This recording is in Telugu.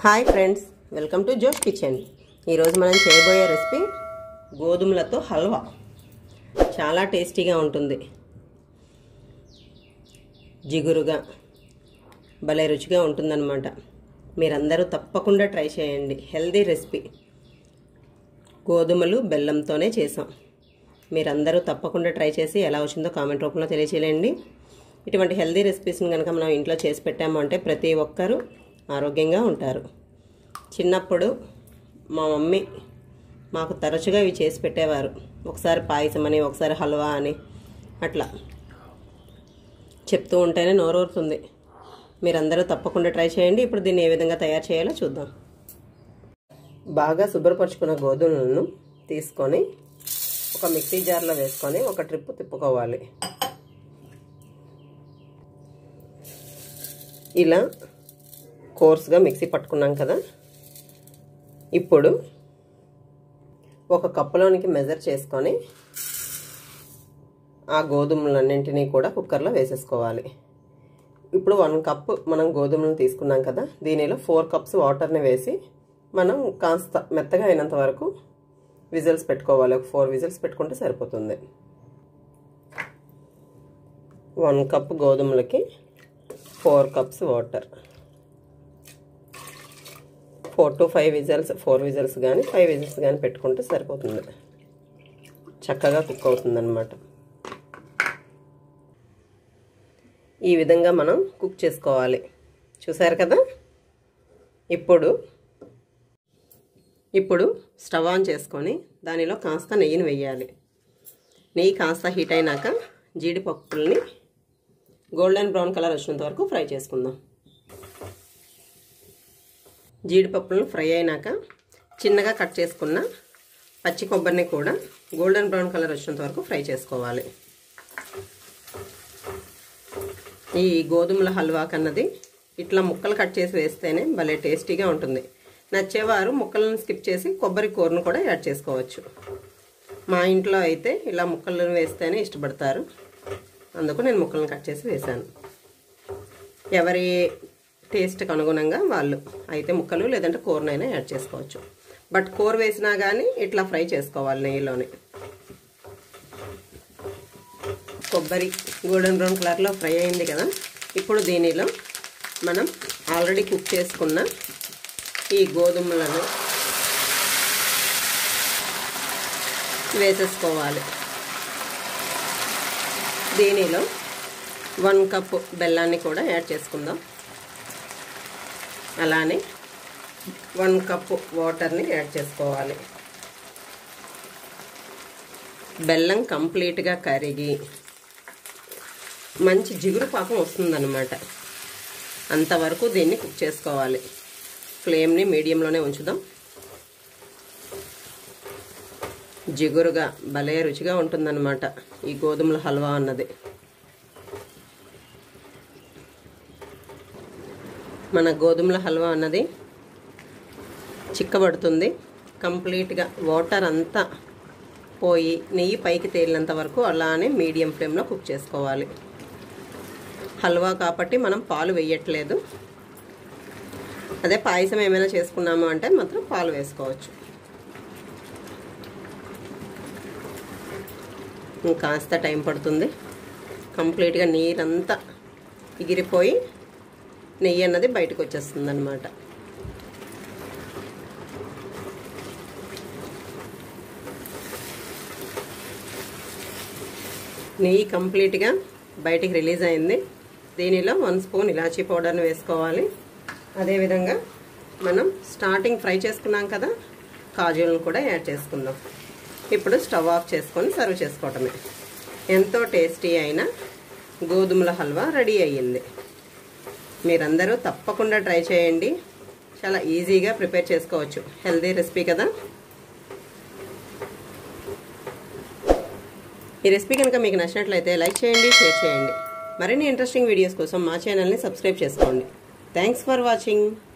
hi friends welcome to Josh kitchen ఈరోజు మనం చేయబోయే రెసిపీ గోధుమలతో హల్వా చాలా టేస్టీగా ఉంటుంది జిగురుగా భలే రుచిగా ఉంటుందన్నమాట మీరందరూ తప్పకుండా ట్రై చేయండి హెల్దీ రెసిపీ గోధుమలు బెల్లంతోనే చేసాం మీరందరూ తప్పకుండా ట్రై చేసి ఎలా వచ్చిందో కామెంట్ రూపంలో తెలియచేయండి ఇటువంటి హెల్దీ రెసిపీస్ని కనుక మనం ఇంట్లో చేసి పెట్టాము అంటే ప్రతి ఒక్కరూ ఆరోగ్యంగా ఉంటారు చిన్నప్పుడు మా మమ్మీ మాకు తరచుగా ఇవి చేసి పెట్టేవారు ఒకసారి పాయసం అని ఒకసారి హల్వా అని అట్లా చెప్తూ ఉంటేనే నోరూరుతుంది మీరందరూ తప్పకుండా ట్రై చేయండి ఇప్పుడు దీన్ని ఏ విధంగా తయారు చేయాలో చూద్దాం బాగా శుభ్రపరుచుకున్న గోధుమలను తీసుకొని ఒక మిక్సీ జార్లో వేసుకొని ఒక ట్రిప్ తిప్పుకోవాలి ఇలా కోర్స్గా మిక్సీ పట్టుకున్నాం కదా ఇప్పుడు ఒక కప్పులోనికి మెజర్ చేసుకొని ఆ గోధుమలన్నింటినీ కూడా కుక్కర్లో వేసేసుకోవాలి ఇప్పుడు వన్ కప్ మనం గోధుమలను తీసుకున్నాం కదా దీనిలో ఫోర్ కప్స్ వాటర్ని వేసి మనం కాస్త మెత్తగా అయినంత వరకు విజిల్స్ పెట్టుకోవాలి ఒక ఫోర్ విజిల్స్ పెట్టుకుంటే సరిపోతుంది వన్ కప్ గోధుమలకి four cups water four to five whistles four whistles కానీ ఫైవ్ విజల్స్ కానీ పెట్టుకుంటే సరిపోతుంది చక్కగా కుక్ అవుతుంది అనమాట ఈ విధంగా మనం కుక్ చేసుకోవాలి చూసారు కదా ఇప్పుడు ఇప్పుడు స్టవ్ ఆన్ చేసుకొని దానిలో కాస్త నెయ్యిని వేయాలి నెయ్యి కాస్త హీట్ అయినాక జీడిపప్పుల్ని గోల్డెన్ బ్రౌన్ కలర్ వచ్చినంత వరకు ఫ్రై చేసుకుందాం జీడిపప్పులను ఫ్రై అయినాక చిన్నగా కట్ చేసుకున్న పచ్చి కొబ్బరిని కూడా గోల్డెన్ బ్రౌన్ కలర్ వచ్చినంత వరకు ఫ్రై చేసుకోవాలి ఈ గోధుమల హల్వా కన్నది ఇట్లా ముక్కలు కట్ చేసి వేస్తేనే భలే టేస్టీగా ఉంటుంది నచ్చేవారు ముక్కలను స్కిప్ చేసి కొబ్బరి కూరను కూడా యాడ్ చేసుకోవచ్చు మా ఇంట్లో అయితే ఇలా ముక్కలను వేస్తేనే ఇష్టపడతారు అందుకు నేను ముక్కలను కట్ చేసి వేశాను ఎవరి టేస్ట్కి అనుగుణంగా వాళ్ళు అయితే ముక్కలు లేదంటే కూరనైనా యాడ్ చేసుకోవచ్చు బట్ కూర వేసినా కానీ ఇట్లా ఫ్రై చేసుకోవాలి నెయ్యిలోనే కొబ్బరి గోల్డెన్ బ్రౌన్ కలర్లో ఫ్రై అయింది కదా ఇప్పుడు దీనిలో మనం ఆల్రెడీ కుక్ చేసుకున్న ఈ గోధుమలను వేసేసుకోవాలి దీనిలో వన్ కప్ బెల్లాన్ని కూడా యాడ్ చేసుకుందాం అలానే వన్ కప్ వాటర్ని యాడ్ చేసుకోవాలి బెల్లం కంప్లీట్గా కరిగి మంచి జిగురు పాకం వస్తుందన్నమాట అంతవరకు దీన్ని కుక్ చేసుకోవాలి ఫ్లేమ్ని మీడియంలోనే ఉంచుదాం జిగురుగా భలే రుచిగా ఉంటుందన్నమాట ఈ గోధుమల హల్వా అన్నది మన గోధుమల హల్వా అన్నది చిక్కబడుతుంది కంప్లీట్గా వాటర్ అంతా పోయి నెయ్యి పైకి తేలినంత వరకు అలానే మీడియం ఫ్లేమ్లో కుక్ చేసుకోవాలి హల్వా కాబట్టి మనం పాలు వేయట్లేదు అదే పాయసం ఏమైనా చేసుకున్నాము అంటే మాత్రం పాలు వేసుకోవచ్చు కాస్త టైం పడుతుంది కంప్లీట్గా నీరంతా ఎగిరిపోయి నెయ్యి అన్నది బయటకు వచ్చేస్తుంది అనమాట నెయ్యి కంప్లీట్గా బయటికి రిలీజ్ అయింది దీనిలో వన్ స్పూన్ ఇలాచీ పౌడర్ని వేసుకోవాలి అదేవిధంగా మనం స్టార్టింగ్ ఫ్రై చేసుకున్నాం కదా కాజులను కూడా యాడ్ చేసుకుందాం ఇప్పుడు స్టవ్ ఆఫ్ చేసుకొని సర్వ్ చేసుకోవటమే ఎంతో టేస్టీ అయిన గోధుమల హల్వా రెడీ అయ్యింది మీరందరూ తప్పకుండా ట్రై చేయండి చాలా ఈజీగా ప్రిపేర్ చేసుకోవచ్చు హెల్దీ రెసిపీ కదా ఈ రెసిపీ కనుక మీకు నచ్చినట్లయితే లైక్ చేయండి షేర్ చేయండి మరిన్ని ఇంట్రెస్టింగ్ వీడియోస్ కోసం మా ఛానల్ని సబ్స్క్రైబ్ చేసుకోండి థ్యాంక్స్ ఫర్ వాచింగ్